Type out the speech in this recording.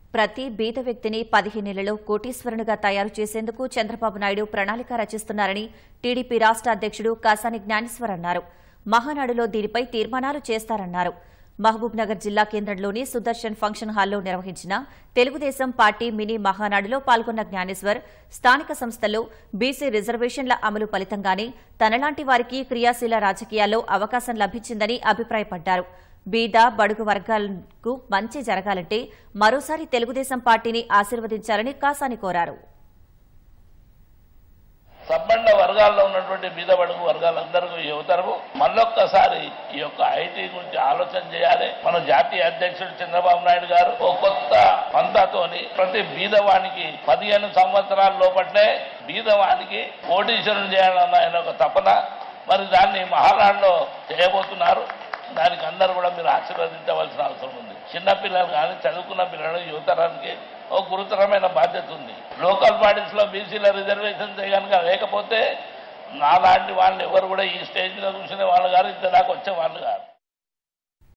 ప్రతి బీద వ్యక్తిని పదిహేనేళ్లలో కోటీశ్వరునిగా తయారు చేసేందుకు చంద్రబాబు నాయుడు ప్రణాళిక రచిస్తున్నారని టీడీపీ రాష్ట్ర అధ్యక్షుడు కాసాని జ్ఞానేశ్వర్ అన్నారు మహానాడులో దీనిపై తీర్మానాలు చేస్తారన్నారు మహబూబ్నగర్ జిల్లా కేంద్రంలోని సుదర్శన్ ఫంక్షన్ హాల్లో నిర్వహించిన తెలుగుదేశం పార్టీ మినీ మహానాడులో పాల్గొన్న జ్ఞానేశ్వర్ స్థానిక సంస్థల్లో బీసీ రిజర్వేషన్ల అమలు ఫలితంగానే తనలాంటి వారికి క్రియాశీల రాజకీయాల్లో అవకాశం లభించిందని అభిప్రాయపడ్డారు బీద బడుగు వర్గాలకు మంచి జరగాలంటే మరోసారి తెలుగుదేశం పార్టీని ఆశీర్వదించాలని కాసాని కోరారు సబ్బండ వర్గాల్లో ఉన్నటువంటి బీద బడుగు వర్గాలందరికీ యువతరము మళ్ళొక్కసారి ఈ యొక్క ఐటీ గురించి ఆలోచన చేయాలి మన జాతీయ అధ్యక్షుడు చంద్రబాబు నాయుడు గారు ఓ కొత్త పంతాతోని ప్రతి బీదవానికి పదిహేను సంవత్సరాల లోపట్లే బీదవానికి కోటీశ్వరుని చేయాలన్న ఆయన ఒక తపన మరి దాన్ని మహానాడులో చేయబోతున్నారు దానికి అందరూ కూడా మీరు ఆశీర్వదించవలసిన అవసరం ఉంది చిన్న పిల్లలు కానీ చదువుకున్న పిల్లలు యువతరానికి ఒక గురుతరమైన బాధ్యత ఉంది లోకల్ బాడీస్ లో బీసీల రిజర్వేషన్ కనుక లేకపోతే నాలాంటి వాళ్ళు ఎవరు కూడా ఈ స్టేజ్ లో కూర్చునే వాళ్ళు గారు ఇంత దాకా వచ్చే వాళ్ళు కాదు